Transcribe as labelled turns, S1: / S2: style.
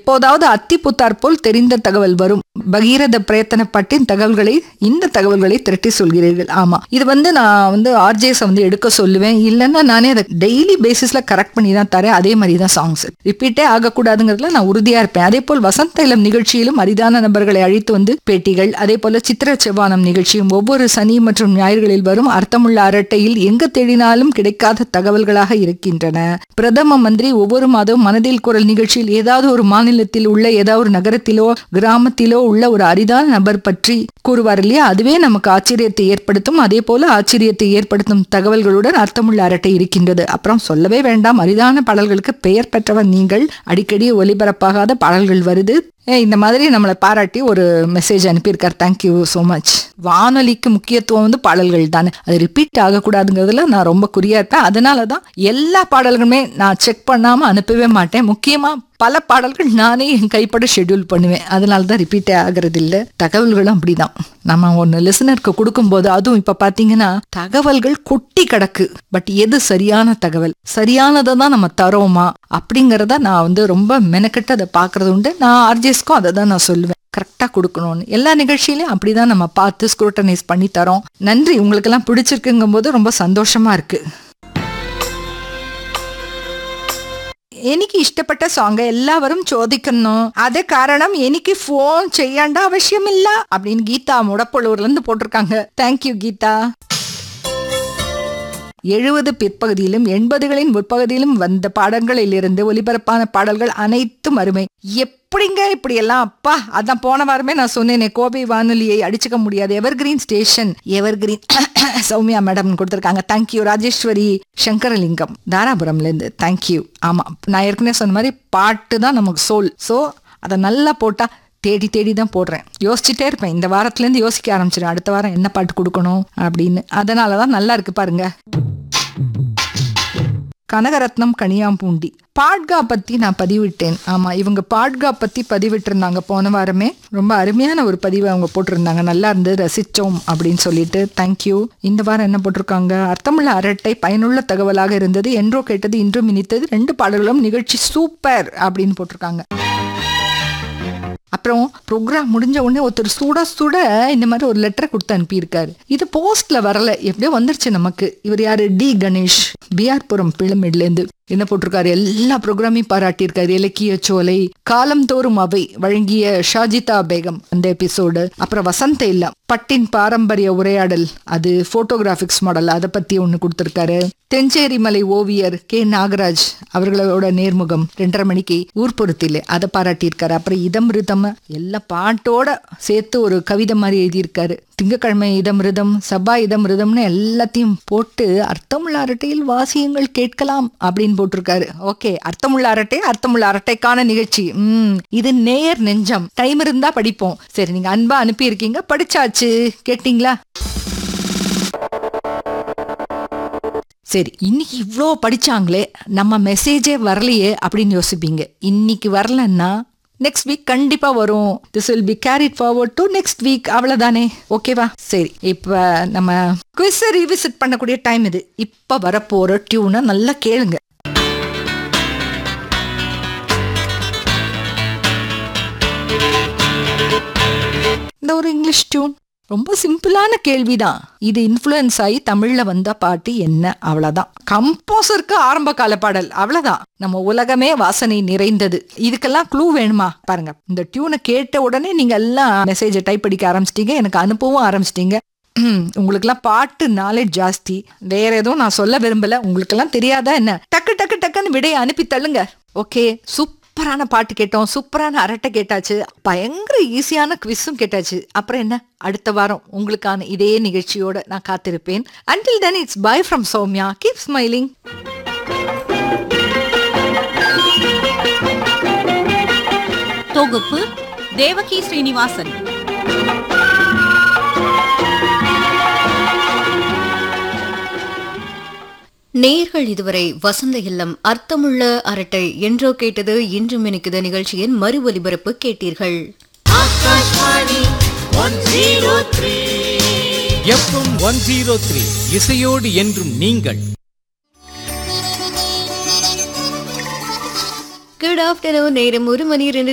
S1: எப்போதாவது அத்தி புத்தார் போல் தெரிந்த தகவல் வரும் பகீரத பிரயத்தனப்பட்டின் தகவல்களை இந்த தகவல்களை திரட்டி சொல்கிறீர்கள் ஆமா இது வந்து நான் வந்து ஆர்ஜேஸ் வந்து எடுக்க சொல்லுவேன் இல்லைன்னா நானே அதை டெய்லி பேசிஸ்ல கரெக்ட் பண்ணி தான் தரேன் அதே மாதிரி தான் சாங்ஸ் ரிப்பீட்டே ஆகக்கூடாதுங்கிறதுல நான் உறுதியா இருப்பேன் அதே போல் வசந்த இளம் நிகழ்ச்சியிலும் அரிதான நபர்களை அழைத்து வந்து பேட்டிகள் அதே போல சித்திர செவ்வானம் நிகழ்ச்சியும் ஒவ்வொரு சனி மற்றும் ஞாயிறுகளில் வரும் அர்த்தமுள்ள அரட்டையில் எங்க தேடினாலும் கிடைக்காத தகவல்களாக இருக்கின்றன பிரதம மந்திரி ஒவ்வொரு மாதம் மனதில் குரல் நிகழ்ச்சியில் ஏதாவது ஒரு மாநிலத்தில் உள்ள ஏதாவது ஒரு நகரத்திலோ கிராமத்திலோ உள்ள ஒரு அரிதான நபர் பற்றி கூறுவார் இல்லையா அதுவே நமக்கு ஆச்சரியத்தை ஏற்படுத்தும் அதே போல ஆச்சரியத்தை ஏற்படுத்தும் தகவல்களுடன் அர்த்தமுள்ள அரட்டை இருக்கின்றது அப்புறம் சொல்லவே வேண்டாம் அரிதான பாடல்களுக்கு பெயர் பெற்றவர் நீங்கள் அடிக்கடி ஒலிபரப்பாகாத பாடல்கள் வருது ஏ, இந்த மாதிரி நம்மளை பாராட்டி ஒரு மெசேஜ் அனுப்பியிருக்கார் தேங்க்யூ ஸோ மச் வானொலிக்கு முக்கியத்துவம் வந்து பாடல்கள் தானே அது ரிப்பீட் ஆகக்கூடாதுங்கிறதுல நான் ரொம்ப குறியா இருப்பேன் அதனால தான் எல்லா பாடல்களுமே நான் செக் பண்ணாம அனுப்பவே மாட்டேன் முக்கியமா பல பாடல்கள் நானே என் கைப்பட ஷெட்யூல் பண்ணுவேன் அதனால தான் ரிப்பீட்டே ஆகிறது இல்லை தகவல்களும் அப்படிதான் நம்ம ஒன்று லிசனருக்கு கொடுக்கும்போது அதுவும் இப்போ பார்த்தீங்கன்னா தகவல்கள் கொட்டி கிடக்கு பட் எது சரியான தகவல் சரியானதை தான் நம்ம தரோமா அப்படிங்கிறத நான் வந்து ரொம்ப மெனக்கெட்டு அதை பார்க்கறது உண்டு நான் ஆர்ஜிஎஸ்க்கும் அதை தான் நான் சொல்லுவேன் கரெக்டாக கொடுக்கணும்னு எல்லா நிகழ்ச்சியிலையும் அப்படிதான் நம்ம பார்த்து ஸ்க்ரூட்டனைஸ் பண்ணி தரோம் நன்றி உங்களுக்கெல்லாம் பிடிச்சிருக்குங்கும் போது ரொம்ப சந்தோஷமா இருக்கு എനിക്ക് ഇഷ്ടപ്പെട്ട സോങ് എല്ലാവരും ചോദിക്കുന്നു അത് കാരണം എനിക്ക് ഫോൺ ചെയ്യേണ്ട ആവശ്യമില്ല அப்படின்னு கீதா முடப்பள்ளூர்ல இருந்து போட்டிருக்காங்க தேங்க்யூ கீதா எழுபது பிற்பகுதியிலும் எண்பதுகளின் முற்பகுதியிலும் வந்த பாடங்களிலிருந்து ஒலிபரப்பான பாடல்கள் அனைத்தும் அருமை எப்படிங்க இப்படி எல்லாம் அப்பா அதான் போன வாரமே நான் சொன்னேனே கோபை வானொலியை அடிச்சுக்க முடியாது evergreen station evergreen Soumya madam கொடுத்துருக்காங்க தேங்க்யூ ராஜேஸ்வரி சங்கரலிங்கம் தாராபுரம்ல இருந்து தேங்க்யூ ஆமா நான் ஏற்கனவே சொன்ன மாதிரி பாட்டு தான் நமக்கு சோல் ஸோ அதை நல்லா போட்டா தேடி தேடி தான் போடுறேன் யோசிச்சுட்டே இருப்பேன் இந்த வாரத்துலேருந்து யோசிக்க ஆரம்பிச்சிடும் அடுத்த வாரம் என்ன பாட்டு கொடுக்கணும் அப்படின்னு அதனால தான் நல்லா இருக்கு பாருங்க கனகரத்னம் கனியாம்பூண்டி பாட்கா பத்தி நான் பதிவிட்டேன் ஆமா இவங்க பாட்கா பத்தி பதிவிட்டிருந்தாங்க போன வாரமே ரொம்ப அருமையான ஒரு பதிவை அவங்க போட்டிருந்தாங்க நல்லா இருந்து ரசிச்சோம் அப்படின்னு சொல்லிட்டு தேங்க்யூ இந்த வாரம் என்ன போட்டிருக்காங்க அர்த்தமுள்ள அரட்டை பயனுள்ள தகவலாக இருந்தது என்றோ கேட்டது இன்றும் இனித்தது ரெண்டு பாடல்களும் நிகழ்ச்சி சூப்பர் அப்படின்னு போட்டிருக்காங்க அப்புறம் ப்ரோக்ராம் முடிஞ்ச உடனே ஒருத்தர் சுட சுட இந்த மாதிரி ஒரு லெட்டர் கொடுத்து அனுப்பியிருக்காரு இது போஸ்ட்ல வரல எப்படியோ வந்துருச்சு நமக்கு இவர் யாரு டி கணேஷ் பிஆர்புரம் பிளமேட்லேருந்து என்ன போட்டிருக்காரு எல்லா ப்ரோக்ராமையும் பாராட்டியிருக்காரு இலக்கிய சோலை காலம்தோறும் அவை வழங்கிய ஷாஜிதா பேகம் அந்த எபிசோடு அப்புறம் வசந்த இல்லம் பட்டின் பாரம்பரிய உரையாடல் அது போட்டோகிராஃபிக்ஸ் மாடல் அதை பத்தி ஒன்று கொடுத்துருக்காரு தெஞ்சேரி மலை ஓவியர் கே நாகராஜ் அவர்களோட நேர்முகம் ரெண்டரை மணிக்கு ஊர்பொருத்திலே அதை பாராட்டியிருக்காரு அப்புறம் இதம் ரிதம் எல்லாம் பாட்டோட சேர்த்து ஒரு கவிதை மாதிரி எழுதியிருக்காரு திங்கக்கிழமை இதம் ரிதம் செவ்வாய் இதம் ரிதம்னு எல்லாத்தையும் போட்டு அர்த்தமுள்ள அரட்டையில் வாசியங்கள் கேட்கலாம் அப்படின்னு போட்டிருக்காரு ஓகே அர்த்தமுள்ள அரட்டை அர்த்தமுள்ள அரட்டைக்கான நிகழ்ச்சி ம் இது நேர் நெஞ்சம் டைம் இருந்தா படிப்போம் சரி நீங்க அன்பா அனுப்பியிருக்கீங்க படிச்சாச்சு கேட்டீங்களா சரி இன்னைக்கு இவ்வளோ படிச்சாங்களே நம்ம மெசேஜே வரலையே அப்படின்னு யோசிப்பீங்க இன்னைக்கு வரலன்னா நெக்ஸ்ட் வீக் கண்டிப்பா வரும் this will be carried forward to next week அவ்வளவுதானே ஓகேவா சரி இப்ப நம்ம குவிஸ் ரீவிசிட் பண்ணக்கூடிய டைம் இது இப்ப வரப்போற டியூனை நல்லா கேளுங்க இந்த ஒரு இங்கிலீஷ் டியூன் ரொம்ப சிம்பிளான கேள்விதான் இது இன்ஃப்ளூயன்ஸ் ஆகி தமிழ்ல வந்த பாட்டு என்ன அவ்வளவுதான் கம்போசருக்கு ஆரம்ப கால பாடல் அவ்வளவுதான் நம்ம உலகமே வாசனை நிறைந்தது இதுக்கெல்லாம் க்ளூ வேணுமா பாருங்க இந்த டியூனை கேட்ட உடனே நீங்க எல்லாம் மெசேஜை டைப் அடிக்க ஆரம்பிச்சிட்டீங்க எனக்கு அனுப்பவும் ஆரம்பிச்சிட்டீங்க உங்களுக்கெல்லாம் பாட்டு நாலேஜ் ஜாஸ்தி வேற எதுவும் நான் சொல்ல விரும்பல உங்களுக்கெல்லாம் தெரியாதா என்ன டக்கு டக்கு டக்குன்னு விடையை அனுப்பி தள்ளுங்க ஓகே சூப்பரான பாட்டு கேட்டோம் சூப்பரான அரட்டை கேட்டாச்சு பயங்கர ஈஸியான குவிஸும் கேட்டாச்சு அப்புறம் என்ன அடுத்த வாரம் உங்களுக்கான இதே நிகழ்ச்சியோட நான் காத்திருப்பேன் until then it's bye from Soumya keep smiling
S2: தொகுப்பு தேவகி ஸ்ரீனிவாசன்
S3: நேர்கள் இதுவரை வசந்த இல்லம் அர்த்தமுள்ள அரட்டை என்றோ கேட்டது இன்றும் இனிக்குது நிகழ்ச்சியின் மறு ஒலிபரப்பு கேட்டீர்கள்
S4: எஃப்எம் ஒன் ஜீரோ த்ரீ இசையோடு என்றும் நீங்கள்
S3: குட் ஆஃப்டர்நூன் நேரம் ஒரு மணி ரெண்டு